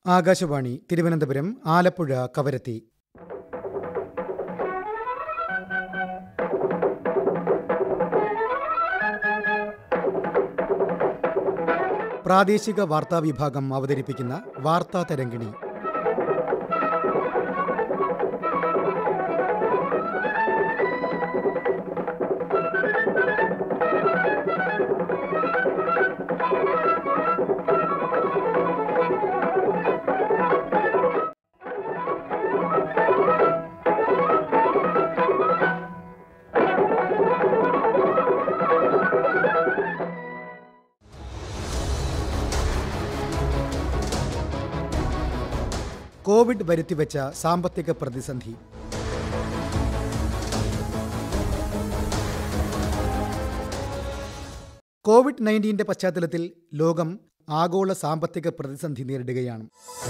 ആകാശവാണി തിരുവനന്തപുരം ആലപ്പുഴ കവരത്തി പ്രാദേശിക വാർത്താ വിഭാഗം അവതരിപ്പിക്കുന്ന വാർത്താ തരംഗിണി കോവിഡ് വരുത്തിവെച്ച സാമ്പത്തിക പ്രതിസന്ധി കോവിഡ് നയൻറ്റീന്റെ പശ്ചാത്തലത്തിൽ ലോകം ആഗോള സാമ്പത്തിക പ്രതിസന്ധി നേരിടുകയാണ്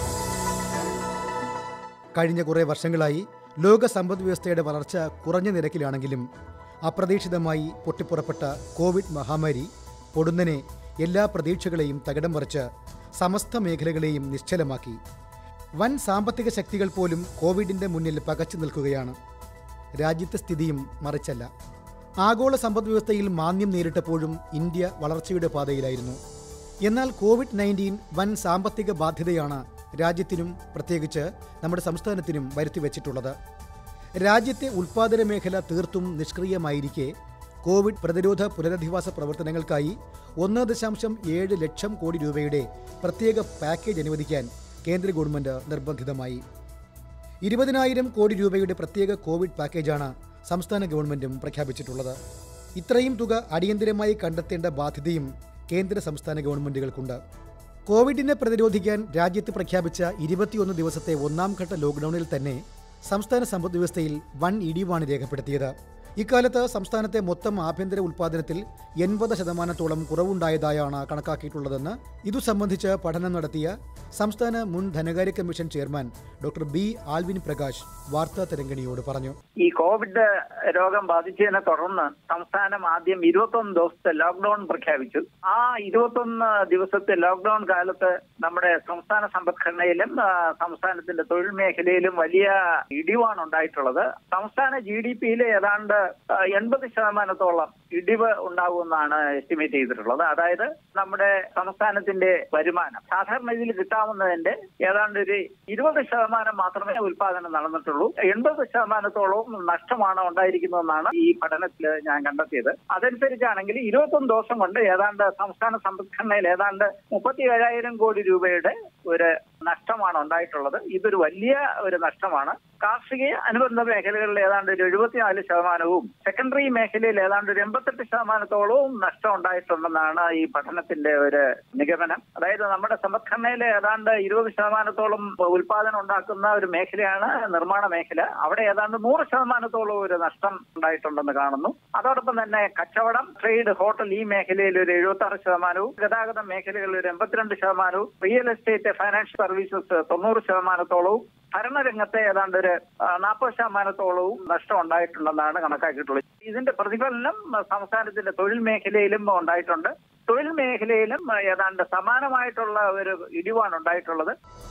കഴിഞ്ഞ കുറേ വർഷങ്ങളായി ലോക സമ്പദ് വ്യവസ്ഥയുടെ വളർച്ച കുറഞ്ഞ നിരക്കിലാണെങ്കിലും അപ്രതീക്ഷിതമായി പൊട്ടിപ്പുറപ്പെട്ട കോവിഡ് മഹാമാരി പൊടുന്നനെ എല്ലാ പ്രതീക്ഷകളെയും തകിടം മറിച്ച് സമസ്ത മേഖലകളെയും നിശ്ചലമാക്കി വൻ സാമ്പത്തിക ശക്തികൾ പോലും കോവിഡിന്റെ മുന്നിൽ പകച്ചു നിൽക്കുകയാണ് രാജ്യത്തെ സ്ഥിതിയും മറിച്ചല്ല ആഗോള സമ്പദ് വ്യവസ്ഥയിൽ മാന്ദ്യം നേരിട്ടപ്പോഴും ഇന്ത്യ വളർച്ചയുടെ പാതയിലായിരുന്നു എന്നാൽ കോവിഡ് നയൻറ്റീൻ വൻ സാമ്പത്തിക ബാധ്യതയാണ് രാജ്യത്തിനും പ്രത്യേകിച്ച് നമ്മുടെ സംസ്ഥാനത്തിനും വരുത്തിവെച്ചിട്ടുള്ളത് രാജ്യത്തെ ഉൽപ്പാദന മേഖല തീർത്തും നിഷ്ക്രിയമായിരിക്കെ കോവിഡ് പ്രതിരോധ പുനരധിവാസ പ്രവർത്തനങ്ങൾക്കായി ഒന്ന് ദശാംശം ഏഴ് ലക്ഷം കോടി രൂപയുടെ പ്രത്യേക പാക്കേജ് അനുവദിക്കാൻ കേന്ദ്ര ഗവൺമെന്റ് നിർബന്ധിതമായി ഇരുപതിനായിരം കോടി രൂപയുടെ പ്രത്യേക കോവിഡ് പാക്കേജാണ് സംസ്ഥാന ഗവൺമെന്റും പ്രഖ്യാപിച്ചിട്ടുള്ളത് ഇത്രയും തുക അടിയന്തരമായി കണ്ടെത്തേണ്ട ബാധ്യതയും കേന്ദ്ര സംസ്ഥാന ഗവൺമെന്റുകൾക്കുണ്ട് കോവിഡിനെ പ്രതിരോധിക്കാൻ രാജ്യത്ത് പ്രഖ്യാപിച്ച ഇരുപത്തിയൊന്ന് ദിവസത്തെ ഒന്നാം ഘട്ട ലോക്ക്ഡൌണിൽ തന്നെ സംസ്ഥാന സമ്പദ് വ്യവസ്ഥയിൽ വൻ ഇടിവാണ് രേഖപ്പെടുത്തിയത് ഇക്കാലത്ത് സംസ്ഥാനത്തെ മൊത്തം ആഭ്യന്തര ഉൽപ്പാദനത്തിൽ എൺപത് ശതമാനത്തോളം കുറവുണ്ടായതായാണ് കണക്കാക്കിയിട്ടുള്ളതെന്ന് ഇതു സംബന്ധിച്ച് പഠനം നടത്തിയ സംസ്ഥാന മുൻ ധനകാര്യ commission chairman doctor B Alvin Prakash വാർത്താ തരംഗിണിയോട് പറഞ്ഞു ഈ കോവിഡ് രോഗം ബാധിച്ചതിനെ തുടർന്ന് സംസ്ഥാനം ആദ്യം ഇരുപത്തൊന്ന് ദിവസത്തെ ലോക്ക്ഡൌൺ പ്രഖ്യാപിച്ചു ആ ഇരുപത്തൊന്ന് ദിവസത്തെ ലോക്ക്ഡൌൺ കാലത്ത് നമ്മുടെ സംസ്ഥാന സമ്പദ്ഘടനയിലും ആ, സംസ്ഥാനത്തിന്റെ തൊഴിൽ മേഖലയിലും വലിയ ഇടിവാണ് ഉണ്ടായിട്ടുള്ളത് സംസ്ഥാന ജി ഡി പിയിൽ ഏതാണ്ട് ആ, എൺപത് ശതമാനത്തോളം ഇടിവ് ഉണ്ടാകുമെന്നാണ് എസ്റ്റിമേറ്റ് ചെയ്തിട്ടുള്ളത് അതായത് നമ്മുടെ സംസ്ഥാനത്തിന്റെ വരുമാനം സാധാരണ ഇതിൽ കിട്ടാവുന്നതിന്റെ ഏതാണ്ട് ഒരു ഇരുപത് ശതമാനം മാത്രമേ ഉൽപാദനം നടന്നിട്ടുള്ളൂ എൺപത് ശതമാനത്തോളവും നഷ്ടമാണ് ഉണ്ടായിരിക്കുന്നതെന്നാണ് ഈ പഠനത്തിൽ ഞാൻ കണ്ടെത്തിയത് അതനുസരിച്ചാണെങ്കിൽ ഇരുപത്തൊന്ന് ദിവസം കൊണ്ട് ഏതാണ്ട് സംസ്ഥാന സമ്പദ്ഘടനയിൽ ഏതാണ്ട് മുപ്പത്തി ഏഴായിരം കോടി രൂപയുടെ ഒരു നഷ്ടമാണ് ഉണ്ടായിട്ടുള്ളത് ഇതൊരു വലിയ ഒരു നഷ്ടമാണ് കാർഷിക അനുബന്ധ മേഖലകളിൽ ഏതാണ്ട് ഒരു എഴുപത്തിനാല് ശതമാനവും സെക്കൻഡറി മേഖലയിൽ ഏതാണ്ട് ഒരു എൺപത്തെട്ട് ശതമാനത്തോളവും നഷ്ടം ഉണ്ടായിട്ടുണ്ടെന്നാണ് ഈ പഠനത്തിന്റെ ഒരു നിഗമനം അതായത് നമ്മുടെ സമ്പദ്ഘടനയിലെ ഏതാണ്ട് ഇരുപത് ശതമാനത്തോളം ഉൽപാദനം ഉണ്ടാക്കുന്ന ഒരു മേഖലയാണ് നിർമ്മാണ മേഖല അവിടെ ഏതാണ്ട് നൂറ് ശതമാനത്തോളം ഒരു നഷ്ടം ഉണ്ടായിട്ടുണ്ടെന്ന് കാണുന്നു അതോടൊപ്പം തന്നെ കച്ചവടം ട്രേഡ് ഹോട്ടൽ ഈ മേഖലയിൽ ഒരു എഴുപത്തി ആറ് ശതമാനവും ഗതാഗത മേഖലകളിൽ ഒരു എൺപത്തിരണ്ട് ശതമാനവും റിയൽ എസ്റ്റേറ്റ് ഫൈനാൻഷ്യൽ സർവീസസ് തൊണ്ണൂറ് ശതമാനത്തോളവും ഭരണരംഗത്തെ ഏതാണ്ട് ഒരു നാൽപ്പത് ശതമാനത്തോളവും നഷ്ടം ഉണ്ടായിട്ടുണ്ടെന്നാണ് കണക്കാക്കിയിട്ടുള്ളത് ഇതിന്റെ പ്രതിഫലനം ആ, സംസ്ഥാനത്തിന്റെ തൊഴിൽ മേഖലയിലും ഉണ്ടായിട്ടുണ്ട് തൊഴിൽ മേഖലയിലും ആ, ഏതാണ്ട് സമാനമായിട്ടുള്ള ഒരു ഇടിവാണ് ഉണ്ടായിട്ടുള്ളത്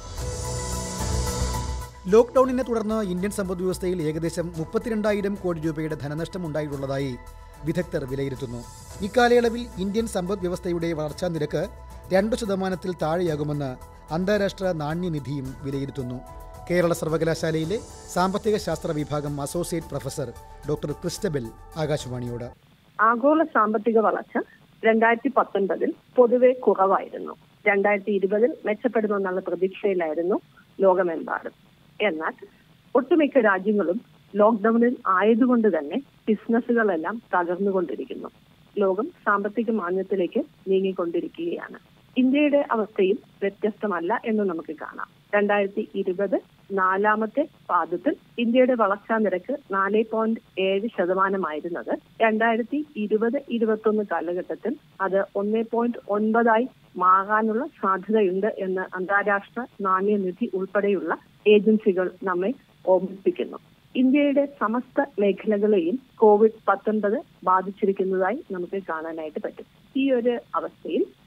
ലോക്ക്ഡൌണിനെ തുടർന്ന് ഇന്ത്യൻ സമ്പദ് വ്യവസ്ഥയിൽ ഏകദേശം മുപ്പത്തിരണ്ടായിരം കോടി രൂപയുടെ ധനനഷ്ടം ഉണ്ടായിട്ടുള്ളതായി വിദഗ്ധർ വിലയിരുത്തുന്നു ഇക്കാലയളവിൽ ഇന്ത്യൻ സമ്പദ് വ്യവസ്ഥയുടെ വളർച്ചാ നിരക്ക് രണ്ട് ശതമാനത്തിൽ താഴെയാകുമെന്ന് അന്താരാഷ്ട്ര നാണ്യനിധിയും വിലയിരുത്തുന്നു കേരള സർവകലാശാലയിലെ സാമ്പത്തിക ശാസ്ത്ര വിഭാഗം അസോസിയേറ്റ് പ്രൊഫസർ ഡോക്ടർ ക്രിസ്റ്റബൽ ആകാശവാണിയോട് ആഗോള സാമ്പത്തിക വളർച്ച രണ്ടായിരത്തി പത്തൊൻപതിൽ പൊതുവെ കുറവായിരുന്നു രണ്ടായിരത്തി ഇരുപതിൽ മെച്ചപ്പെടുമെന്നുള്ള പ്രതീക്ഷയിലായിരുന്നു ലോകമെമ്പാടും എന്നാൽ ഒട്ടുമിക്ക രാജ്യങ്ങളും ലോക്ക്ഡൌണിൽ ആയതുകൊണ്ട് തന്നെ ബിസിനസ്സുകളെല്ലാം തകർന്നുകൊണ്ടിരിക്കുന്നു ലോകം സാമ്പത്തിക മാന്ദ്യത്തിലേക്ക് നീങ്ങിക്കൊണ്ടിരിക്കുകയാണ് ഇന്ത്യയുടെ അവസ്ഥയും വ്യത്യസ്തമല്ല എന്ന് നമുക്ക് കാണാം രണ്ടായിരത്തി ഇരുപത് നാലാമത്തെ പാദത്തിൽ ഇന്ത്യയുടെ വളർച്ചാ നിരക്ക് നാല് പോയിന്റ് ഏഴ് ശതമാനമായിരുന്നത് രണ്ടായിരത്തി ഇരുപത് ഇരുപത്തൊന്ന് കാലഘട്ടത്തിൽ അത് ഒന്ന് പോയിന്റ് ഒൻപതായി മാറാനുള്ള സാധ്യതയുണ്ട് എന്ന് അന്താരാഷ്ട്ര നാണ്യനിധി ഉൾപ്പെടെയുള്ള ഏജൻസികൾ നമ്മെ ഓർമ്മിപ്പിക്കുന്നു ഇന്ത്യയുടെ സമസ്ത മേഖലകളെയും കോവിഡ് പത്തൊൻപത് ബാധിച്ചിരിക്കുന്നതായി നമുക്ക് കാണാനായിട്ട് പറ്റും ഈ ഒരു അവസ്ഥയിൽ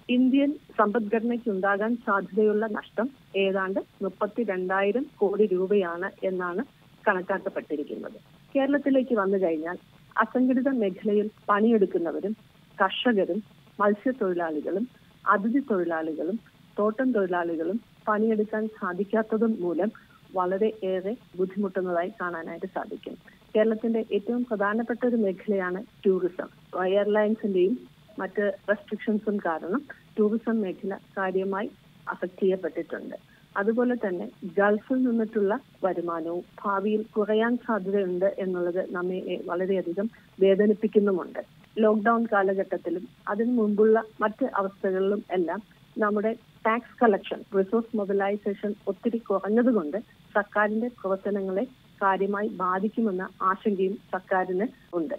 ഇന്ത്യൻ സമ്പദ്ഘടനയ്ക്ക് ഉണ്ടാകാൻ സാധ്യതയുള്ള നഷ്ടം ഏതാണ്ട് മുപ്പത്തി രണ്ടായിരം കോടി രൂപയാണ് എന്നാണ് കണക്കാക്കപ്പെട്ടിരിക്കുന്നത് കേരളത്തിലേക്ക് വന്നു കഴിഞ്ഞാൽ അസംഘടിത മേഖലയിൽ പണിയെടുക്കുന്നവരും കർഷകരും മത്സ്യത്തൊഴിലാളികളും അതിഥി തൊഴിലാളികളും തോട്ടം തൊഴിലാളികളും പണിയെടുക്കാൻ സാധിക്കാത്തതും മൂലം വളരെ ഏറെ ബുദ്ധിമുട്ടുന്നതായി കാണാനായിട്ട് സാധിക്കും കേരളത്തിന്റെ ഏറ്റവും പ്രധാനപ്പെട്ട ഒരു മേഖലയാണ് ടൂറിസം എയർലൈൻസിന്റെയും മറ്റ് റെസ്ട്രിക്ഷൻസും കാരണം ടൂറിസം മേഖല കാര്യമായി അഫക്ട് ചെയ്യപ്പെട്ടിട്ടുണ്ട് അതുപോലെ തന്നെ ഗൾഫിൽ നിന്നിട്ടുള്ള വരുമാനവും ഭാവിയിൽ കുറയാൻ സാധ്യതയുണ്ട് എന്നുള്ളത് നമ്മെ എ- വളരെയധികം വേദനിപ്പിക്കുന്നുമുണ്ട് ലോക്ക്ഡൌൺ കാലഘട്ടത്തിലും അതിനു മുമ്പുള്ള മറ്റ് അവസ്ഥകളിലും എല്ലാം നമ്മുടെ ടാക്സ് കളക്ഷൻ റിസോഴ്സ് മൊബിലൈസേഷൻ ഒത്തിരി കുറഞ്ഞതുകൊണ്ട് സർക്കാരിന്റെ പ്രവർത്തനങ്ങളെ കാര്യമായി ബാധിക്കുമെന്ന ആശങ്കയും സർക്കാരിന് ഉണ്ട്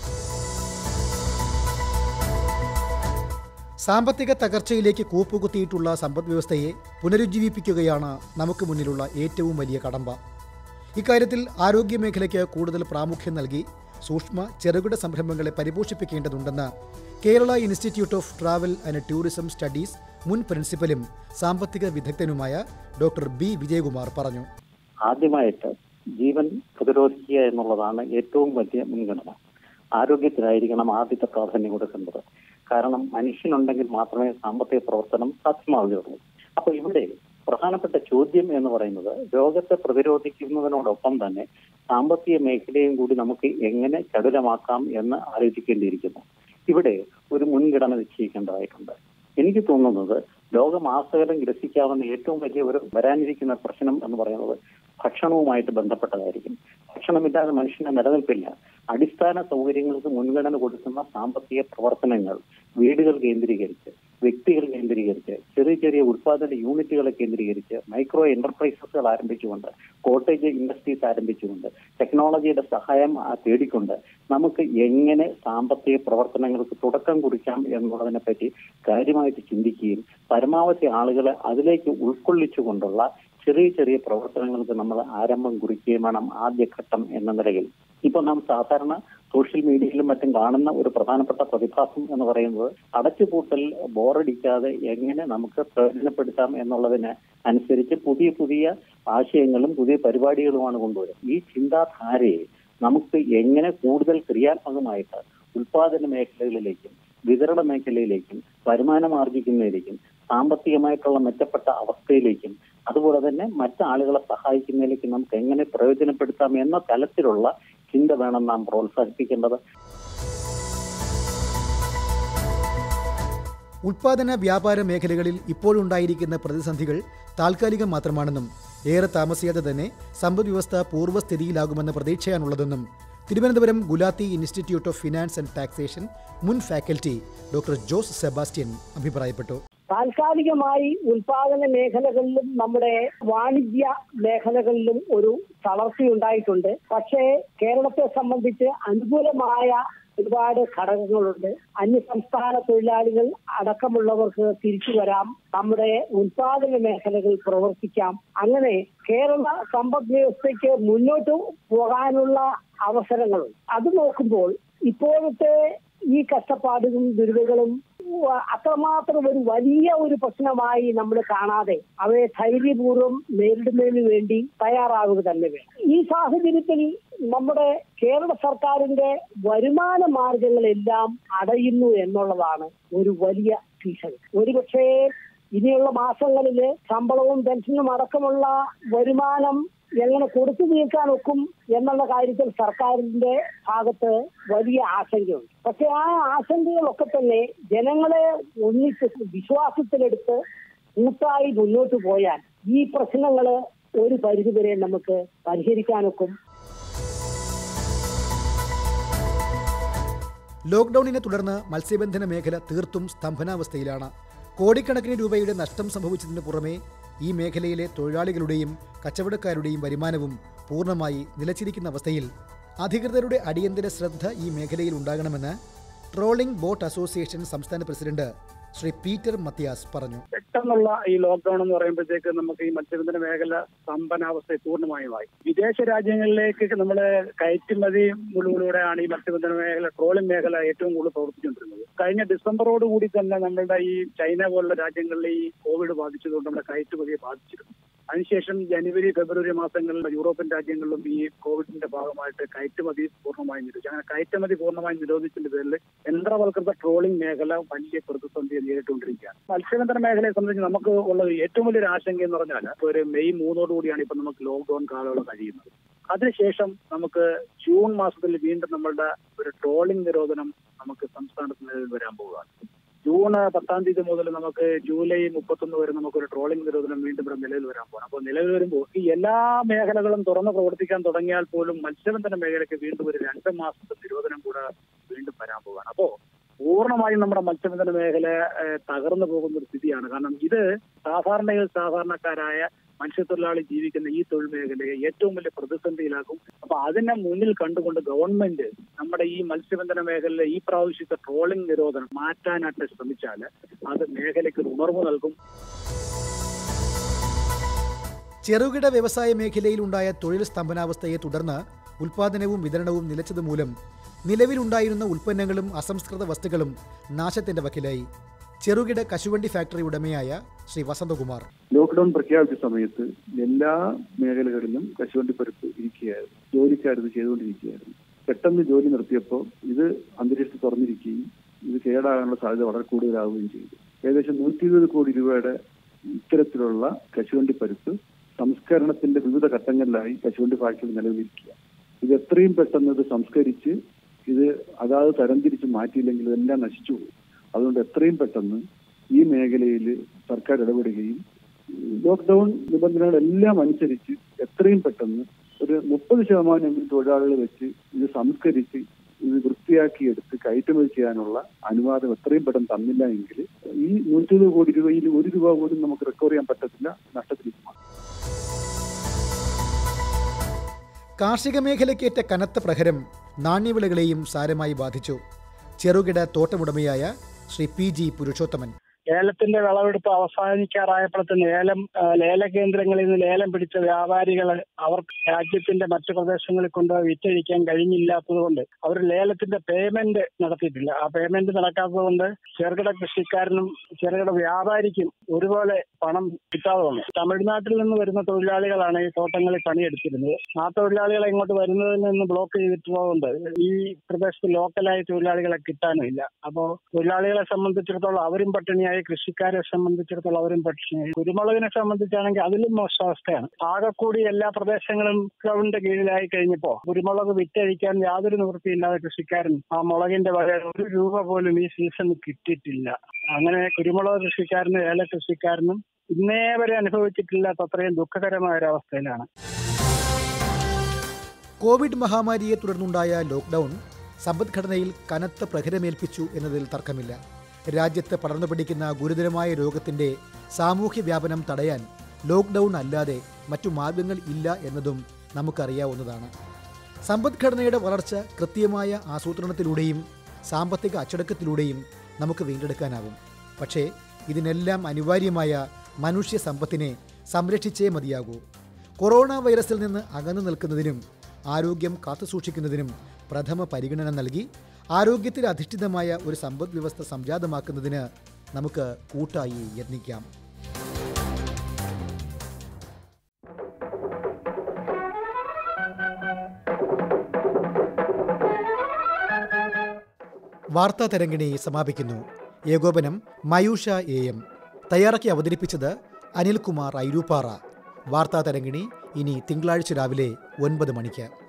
സാമ്പത്തിക തകർച്ചയിലേക്ക് കൂപ്പുകുത്തിയിട്ടുള്ള സമ്പദ് വ്യവസ്ഥയെ പുനരുജ്ജീവിപ്പിക്കുകയാണ് നമുക്ക് മുന്നിലുള്ള ഏറ്റവും വലിയ കടമ്പ ഇക്കാര്യത്തിൽ ആരോഗ്യമേഖലയ്ക്ക് കൂടുതൽ പ്രാമുഖ്യം നൽകി സൂക്ഷ്മ ചെറുകിട സംരംഭങ്ങളെ പരിപോഷിപ്പിക്കേണ്ടതുണ്ടെന്ന് Kerala institute of travel and tourism studies മുൻ പ്രിൻസിപ്പലും സാമ്പത്തിക വിദഗ്ധനുമായ ഡോക്ടർ ബി വിജയകുമാർ പറഞ്ഞു ആദ്യമായിട്ട് ജീവൻ പ്രതിരോധിക്കുക എന്നുള്ളതാണ് ഏറ്റവും വലിയ മുൻഗണന ആരോഗ്യത്തിനായിരിക്കണം ആദ്യത്തെ പ്രാധാന്യം കൊടുക്കേണ്ടത് കാരണം മനുഷ്യനുണ്ടെങ്കിൽ മാത്രമേ സാമ്പത്തിക പ്രവർത്തനം സാധ്യമാവുകയുള്ളൂ അപ്പൊ ഇവിടെ പ്രധാനപ്പെട്ട ചോദ്യം എന്ന് പറയുന്നത് രോഗത്തെ പ്രതിരോധിക്കുന്നതിനോടൊപ്പം തന്നെ സാമ്പത്തിക മേഖലയും കൂടി നമുക്ക് എങ്ങനെ ചടുലമാക്കാം എന്ന് ആലോചിക്കേണ്ടിയിരിക്കുന്നു ഇവിടെ ഒരു മുൻഗണന നിശ്ചയിക്കേണ്ടതായിട്ടുണ്ട് എനിക്ക് തോന്നുന്നത് ലോകമാസകലം ഗ്രസിക്കാവുന്ന ഏറ്റവും വലിയ ഒരു വരാനിരിക്കുന്ന പ്രശ്നം എന്ന് പറയുന്നത് ഭക്ഷണവുമായിട്ട് ബന്ധപ്പെട്ടതായിരിക്കും ഭക്ഷണമില്ലാതെ മനുഷ്യന് നിലനിൽപ്പില്ല അടിസ്ഥാന സൗകര്യങ്ങൾക്ക് മുൻഗണന കൊടുക്കുന്ന സാമ്പത്തിക പ്രവർത്തനങ്ങൾ വീടുകൾ കേന്ദ്രീകരിച്ച് വ്യക്തികൾ കേന്ദ്രീകരിച്ച് ചെറിയ ചെറിയ ഉത്പാദന യൂണിറ്റുകളെ കേന്ദ്രീകരിച്ച് മൈക്രോ എന്റർപ്രൈസസുകൾ ആരംഭിച്ചുകൊണ്ട് കോട്ടേജ് ഇൻഡസ്ട്രീസ് ആരംഭിച്ചുകൊണ്ട് ടെക്നോളജിയുടെ സഹായം ആ തേടിക്കൊണ്ട് നമുക്ക് എങ്ങനെ സാമ്പത്തിക പ്രവർത്തനങ്ങൾക്ക് തുടക്കം കുറിക്കാം എന്നുള്ളതിനെ പറ്റി കാര്യമായിട്ട് ചിന്തിക്കുകയും പരമാവധി ആളുകളെ അതിലേക്ക് ഉൾക്കൊള്ളിച്ചുകൊണ്ടുള്ള ചെറിയ ചെറിയ പ്രവർത്തനങ്ങൾക്ക് നമ്മൾ ആരംഭം കുറിക്കുകയും വേണം ആദ്യഘട്ടം എന്ന നിലയിൽ ഇപ്പൊ നാം സാധാരണ സോഷ്യൽ മീഡിയയിലും മറ്റും കാണുന്ന ഒരു പ്രധാനപ്പെട്ട പ്രതിഭാസം എന്ന് പറയുന്നത് അടച്ചുപൂട്ടൽ ബോറടിക്കാതെ എങ്ങനെ നമുക്ക് പ്രയോജനപ്പെടുത്താം എന്നുള്ളതിന് അനുസരിച്ച് പുതിയ പുതിയ ആശയങ്ങളും പുതിയ പരിപാടികളുമാണ് കൊണ്ടുവരുന്നത് ഈ ചിന്താധാരയെ നമുക്ക് എങ്ങനെ കൂടുതൽ ക്രിയാത്മകമായിട്ട് ഉൽപാദന മേഖലകളിലേക്കും വിതരണ മേഖലയിലേക്കും വരുമാനം ആർജിക്കുന്നതിലേക്കും സാമ്പത്തികമായിട്ടുള്ള മെച്ചപ്പെട്ട അവസ്ഥയിലേക്കും അതുപോലെ തന്നെ മറ്റ് ആളുകളെ സഹായിക്കുന്നതിലേക്ക് നമുക്ക് എങ്ങനെ പ്രയോജനപ്പെടുത്താം എന്ന തലത്തിലുള്ള ചിന്ത വേണം നാം പ്രോത്സാഹിപ്പിക്കേണ്ടത് ഉൽപാദന വ്യാപാര മേഖലകളിൽ ഇപ്പോഴുണ്ടായിരിക്കുന്ന പ്രതിസന്ധികൾ താൽക്കാലികം മാത്രമാണെന്നും ഏറെ താമസിയാതെ തന്നെ സമ്പദ് വ്യവസ്ഥ പൂർവ്വസ്ഥിതിയിലാകുമെന്ന പ്രതീക്ഷയാണുള്ളതെന്നും Thiruvananthapuram Gulati institute of finance and taxation മുൻ ഫാക്കൽറ്റി ഡോക്ടർ ജോസ് സെബാസ്റ്റ്യൻ അഭിപ്രായപ്പെട്ടു താൽക്കാലികമായി ഉൽപാദന മേഖലകളിലും നമ്മുടെ വാണിജ്യ മേഖലകളിലും ഒരു തളർച്ചയുണ്ടായിട്ടുണ്ട് പക്ഷേ കേരളത്തെ സംബന്ധിച്ച് അനുകൂലമായ ഒരുപാട് ഘടകങ്ങളുണ്ട് അന്യസംസ്ഥാന തൊഴിലാളികൾ അടക്കമുള്ളവർക്ക് തിരിച്ചു വരാം നമ്മുടെ ഉൽപാദന മേഖലകൾ പ്രവർത്തിക്കാം അങ്ങനെ കേരള സമ്പദ് വ്യവസ്ഥയ്ക്ക് മുന്നോട്ട് പോകാനുള്ള അവസരങ്ങളുണ്ട് അത് നോക്കുമ്പോൾ ഇപ്പോഴത്തെ ഈ കഷ്ടപ്പാടുകളും ദുരിതങ്ങളും വ- അത്രമാത്രം ഒരു വലിയ ഒരു പ്രശ്നമായി നമ്മൾ കാണാതെ അവയെ ധൈര്യപൂർവ്വം നേരിടുന്നതിന് വേണ്ടി തയ്യാറാവുക തന്നെ വേണം ഈ സാഹചര്യത്തിൽ നമ്മുടെ കേരള സർക്കാരിന്റെ വരുമാന മാർഗങ്ങളെല്ലാം അടയുന്നു എന്നുള്ളതാണ് ഒരു വലിയ ഭീഷണി ഒരുപക്ഷേ ഇനിയുള്ള മാസങ്ങളിൽ ശമ്പളവും പെൻഷനും അടക്കമുള്ള വരുമാനം എങ്ങനെ കൊടുത്തു തീർക്കാൻ ഒക്കും എന്നുള്ള കാര്യത്തിൽ സർക്കാരിന്റെ ഭാഗത്ത് വലിയ ആശങ്കയുണ്ട് പക്ഷെ ആ ആശങ്കകളൊക്കെ തന്നെ ജനങ്ങളെ ഒന്നിച്ച് വിശ്വാസത്തിലെടുത്ത് കൂട്ടായി മുന്നോട്ട് പോയാൽ ഈ പ്രശ്നങ്ങൾ ഒരു പരിധിവരെ നമുക്ക് പരിഹരിക്കാനൊക്കും ലോക്ക്ഡൌണിനെ തുടർന്ന് മത്സ്യബന്ധന മേഖല തീർത്തും സ്തംഭനാവസ്ഥയിലാണ് കോടിക്കണക്കിന് രൂപയുടെ നഷ്ടം സംഭവിച്ചതിന് പുറമെ ഈ മേഖലയിലെ തൊഴിലാളികളുടെയും കച്ചവടക്കാരുടെയും വരുമാനവും പൂർണ്ണമായി നിലച്ചിരിക്കുന്ന അവസ്ഥയിൽ അധികൃതരുടെ അടിയന്തര ശ്രദ്ധ ഈ മേഖലയിൽ ഉണ്ടാകണമെന്ന് ട്രോളിംഗ് ബോട്ട് അസോസിയേഷൻ സംസ്ഥാന പ്രസിഡന്റ് ശ്രീ പീറ്റർ മത്തിയാസ് പറഞ്ഞു പെട്ടെന്നുള്ള ഈ ലോക്ക്ഡൌൺ എന്ന് പറയുമ്പോഴത്തേക്ക് നമുക്ക് ഈ മത്സ്യബന്ധന മേഖല സ്തംഭനാവസ്ഥ പൂർണ്ണമായുമായി വിദേശ രാജ്യങ്ങളിലേക്ക് നമ്മൾ കയറ്റുമതി മുഴുവലൂടെയാണ് ഈ മത്സ്യബന്ധന മേഖല ട്രോളിംഗ് മേഖല ഏറ്റവും കൂടുതൽ പ്രവർത്തിച്ചുകൊണ്ടിരുന്നത് കഴിഞ്ഞ ഡിസംബറോട് കൂടി തന്നെ നമ്മളുടെ ഈ ചൈന പോലുള്ള രാജ്യങ്ങളിൽ ഈ കോവിഡ് ബാധിച്ചതുകൊണ്ട് നമ്മുടെ കയറ്റുമതിയെ ബാധിച്ചിരുന്നു അതിനുശേഷം ജനുവരി ഫെബ്രുവരി മാസങ്ങളിൽ യൂറോപ്യൻ രാജ്യങ്ങളിലും ഈ കോവിഡിന്റെ ഭാഗമായിട്ട് കയറ്റുമതി പൂർണ്ണമായും നിരോധിച്ചു അങ്ങനെ കയറ്റുമതി പൂർണ്ണമായും നിരോധിച്ചതിന്റെ പേരിൽ യന്ത്രവൽകൃത ട്രോളിംഗ് മേഖല വലിയ പ്രതിസന്ധി നേരിട്ടുകൊണ്ടിരിക്കുകയാണ് മത്സ്യബന്ധന മേഖലയെ സംബന്ധിച്ച് നമുക്ക് ഉള്ളത് ഏറ്റവും വലിയൊരു ആശങ്ക എന്ന് പറഞ്ഞാൽ ഒരു മെയ് മൂന്നോടുകൂടിയാണ് ഇപ്പൊ നമുക്ക് ലോക്ക്ഡൌൺ കാലയളവ് കഴിയുന്നത് അതിനുശേഷം നമുക്ക് ജൂൺ മാസത്തിൽ വീണ്ടും നമ്മളുടെ ഒരു ട്രോളിംഗ് നിരോധനം നമുക്ക് സംസ്ഥാനത്ത് നിലവിൽ വരാൻ പോവുകയാണ് ജൂൺ പത്താം തീയതി മുതൽ നമുക്ക് ജൂലൈ മുപ്പത്തൊന്ന് വരെ നമുക്കൊരു ട്രോളിംഗ് നിരോധനം വീണ്ടും ഇവിടെ നിലവിൽ വരാൻ പോകണം അപ്പോൾ നിലവിൽ വരുമ്പോൾ ഈ എല്ലാ മേഖലകളും തുറന്ന് പ്രവർത്തിക്കാൻ തുടങ്ങിയാൽ പോലും മത്സ്യബന്ധന മേഖലയ്ക്ക് വീണ്ടും ഒരു രണ്ട് മാസത്തെ നിരോധനം കൂടെ വീണ്ടും വരാൻ പോവുകയാണ് അപ്പോ പൂർണ്ണമായും നമ്മുടെ മത്സ്യബന്ധന മേഖല ഏഹ്, തകർന്നു പോകുന്ന ഒരു സ്ഥിതിയാണ് കാരണം ഇത് സാധാരണയിൽ സാധാരണക്കാരായ മത്സ്യത്തൊഴിലാളി ജീവിക്കുന്ന ഈ തൊഴിൽ മേഖലയെ ഏറ്റവും വലിയ പ്രതിസന്ധിയിലാക്കും അപ്പൊ അതിനെ മുന്നിൽ കണ്ടുകൊണ്ട് ഗവൺമെന്റ് നമ്മുടെ ഈ മത്സ്യബന്ധന മേഖലയിലെ ഈ പ്രാവശ്യത്തെ ട്രോളിംഗ് നിരോധനം മാറ്റാനായിട്ട് ശ്രമിച്ചാൽ അത് മേഖലയ്ക്ക് ഒരു ഉണർവ് നൽകും ചെറുകിട വ്യവസായ മേഖലയിലുണ്ടായ തൊഴിൽ സ്തംഭനാവസ്ഥയെ തുടർന്ന് ഉൽപാദനവും വിതരണവും നിലച്ചതുമൂലം നിലവിലുണ്ടായിരുന്ന ഉൽപ്പന്നങ്ങളും അസംസ്കൃത വസ്തുക്കളും നാശത്തിന്റെ വക്കിലായി ചെറുകിട കശുവണ്ടി ഫാക്ടറി ഉടമയായ ശ്രീ വസന്തകുമാർ ലോക്ക്ഡൌൺ പ്രഖ്യാപിച്ച സമയത്ത് എല്ലാ മേഖലകളിലും കശുവണ്ടിപ്പരുപ്പ് ഇരിക്കുകയായിരുന്നു ജോലിക്കാരിത് ചെയ്തുകൊണ്ടിരിക്കുകയായിരുന്നു പെട്ടെന്ന് ജോലി നിർത്തിയപ്പോൾ ഇത് അന്തരീക്ഷത്തിൽ തുറന്നിരിക്കുകയും ഇത് കേടാകാനുള്ള സാധ്യത വളരെ കൂടുതലാവുകയും ചെയ്തു ഏകദേശം നൂറ്റി ഇരുപത് കോടി രൂപയുടെ ഇത്തരത്തിലുള്ള കശുവണ്ടിപ്പരുപ്പ് സംസ്കരണത്തിന്റെ വിവിധ ഘട്ടങ്ങളിലായി കശുവണ്ടി ഫാക്ടറി നിലവിലിരിക്കുക ഇത് എത്രയും പെട്ടെന്ന് ഇത് സംസ്കരിച്ച് ഇത് അതാത് തരംതിരിച്ച് മാറ്റിയില്ലെങ്കിൽ ഇതെല്ലാം നശിച്ചു പോകും അതുകൊണ്ട് എത്രയും പെട്ടെന്ന് ഈ മേഖലയിൽ സർക്കാർ ഇടപെടുകയും ലോക്ക്ഡൌൺ നിബന്ധനകളെല്ലാം അനുസരിച്ച് എത്രയും പെട്ടെന്ന് ഒരു മുപ്പത് ശതമാനമെങ്കിലും തൊഴിലാളികൾ വെച്ച് ഇത് സംസ്കരിച്ച് ഇത് വൃത്തിയാക്കിയെടുത്ത് കയറ്റുമതി ചെയ്യാനുള്ള അനുവാദം എത്രയും പെട്ടെന്ന് തന്നില്ല എങ്കിൽ ഈ നൂറ്റി ഇരുപത് കോടി രൂപയിൽ ഒരു രൂപ പോലും നമുക്ക് റിക്കവർ ചെയ്യാൻ പറ്റത്തില്ല നഷ്ടത്തിലേക്ക് മാറും കാർഷിക മേഖലയ്ക്കേറ്റ കനത്ത പ്രഹരം നാണ്യവിളകളെയും സാരമായി ബാധിച്ചു ചെറുകിട തോട്ടമുടമയായ ശ്രീ പി ജി പുരുഷോത്തമൻ ഏലത്തിന്റെ വിളവെടുപ്പ് അവസാനിക്കാറായപ്പോഴത്തേന് ഏലം ആ, ലേല കേന്ദ്രങ്ങളിൽ നിന്ന് ലേലം പിടിച്ച വ്യാപാരികൾ അവർ രാജ്യത്തിന്റെ മറ്റു പ്രദേശങ്ങളിൽ കൊണ്ടുപോയി വിറ്റഴിക്കാൻ കഴിഞ്ഞില്ലാത്തത് കൊണ്ട് അവർ ലേലത്തിന്റെ പേയ്മെന്റ് നടത്തിയിട്ടില്ല ആ പേയ്മെന്റ് നടക്കാത്തത് കൊണ്ട് ചെറുകിട കൃഷിക്കാരനും ചെറുകിട വ്യാപാരിക്കും ഒരുപോലെ പണം കിട്ടാതെ വന്നു തമിഴ്നാട്ടിൽ നിന്ന് വരുന്ന തൊഴിലാളികളാണ് ഈ തോട്ടങ്ങളിൽ പണിയെടുത്തിരുന്നത് ആ തൊഴിലാളികളെ ഇങ്ങോട്ട് വരുന്നതിൽ നിന്ന് ബ്ലോക്ക് ചെയ്തിട്ടുള്ളതുകൊണ്ട് ഈ പ്രദേശത്ത് ലോക്കലായി തൊഴിലാളികളെ കിട്ടാനുമില്ല അപ്പോ തൊഴിലാളികളെ സംബന്ധിച്ചിടത്തോളം അവരും പട്ടിണിയായി കൃഷിക്കാരെ സംബന്ധിച്ചിടത്തോളം അവരും പട്ടിണിയായി കുരുമുളകിനെ സംബന്ധിച്ചാണെങ്കിൽ അതിലും മോശം അവസ്ഥയാണ് ആകെക്കൂടി എല്ലാ പ്രദേശങ്ങളും ഗവൺമെന്റ് കീഴിലായി കഴിഞ്ഞപ്പോ കുരുമുളക് വിറ്റഴിക്കാൻ യാതൊരു നിവൃത്തിയില്ലാതെ കൃഷിക്കാരൻ ആ മുളകിന്റെ വക ഒരു രൂപ പോലും ഈ സീസൺ കിട്ടിയിട്ടില്ല അങ്ങനെ കുരുമുളക് കൃഷിക്കാരനും ഏല കൃഷിക്കാരനും ഇന്നേ വരെ അനുഭവിച്ചിട്ടില്ലാത്ത അത്രയും ദുഃഖകരമായ ഒരു അവസ്ഥയിലാണ് കോവിഡ് മഹാമാരിയെ തുടർന്നുണ്ടായ ലോക്ക്ഡൌൺ സമ്പദ്ഘടനയിൽ കനത്ത പ്രഹരമേൽപ്പിച്ചു എന്നതിൽ തർക്കമില്ല രാജ്യത്ത് പടർന്നു പിടിക്കുന്ന ഗുരുതരമായ രോഗത്തിന്റെ സാമൂഹ്യ വ്യാപനം തടയാൻ ലോക്ക്ഡൌൺ അല്ലാതെ മറ്റു മാർഗങ്ങൾ ഇല്ല എന്നതും നമുക്കറിയാവുന്നതാണ് സമ്പദ്ഘടനയുടെ വളർച്ച കൃത്യമായ ആസൂത്രണത്തിലൂടെയും സാമ്പത്തിക അച്ചടക്കത്തിലൂടെയും നമുക്ക് വീണ്ടെടുക്കാനാവും പക്ഷേ ഇതിനെല്ലാം അനിവാര്യമായ മനുഷ്യ സമ്പത്തിനെ സംരക്ഷിച്ചേ മതിയാകൂ കൊറോണ വൈറസിൽ നിന്ന് അകന്നു നിൽക്കുന്നതിനും ആരോഗ്യം കാത്തുസൂക്ഷിക്കുന്നതിനും പ്രഥമ പരിഗണന നൽകി ആരോഗ്യത്തിൽ അധിഷ്ഠിതമായ ഒരു സമ്പദ് വ്യവസ്ഥ സംജാതമാക്കുന്നതിന് നമുക്ക് കൂട്ടായി യത്നിക്കാം വാർത്താ തരംഗിണി സമാപിക്കുന്നു ഏകോപനം മയൂഷ എ എം തയ്യാറാക്കി അവതരിപ്പിച്ചത് അനിൽകുമാർ ഐരൂപ്പാറ വാർത്താ തരംഗിണി ഇനി തിങ്കളാഴ്ച രാവിലെ ഒൻപത് മണിക്ക്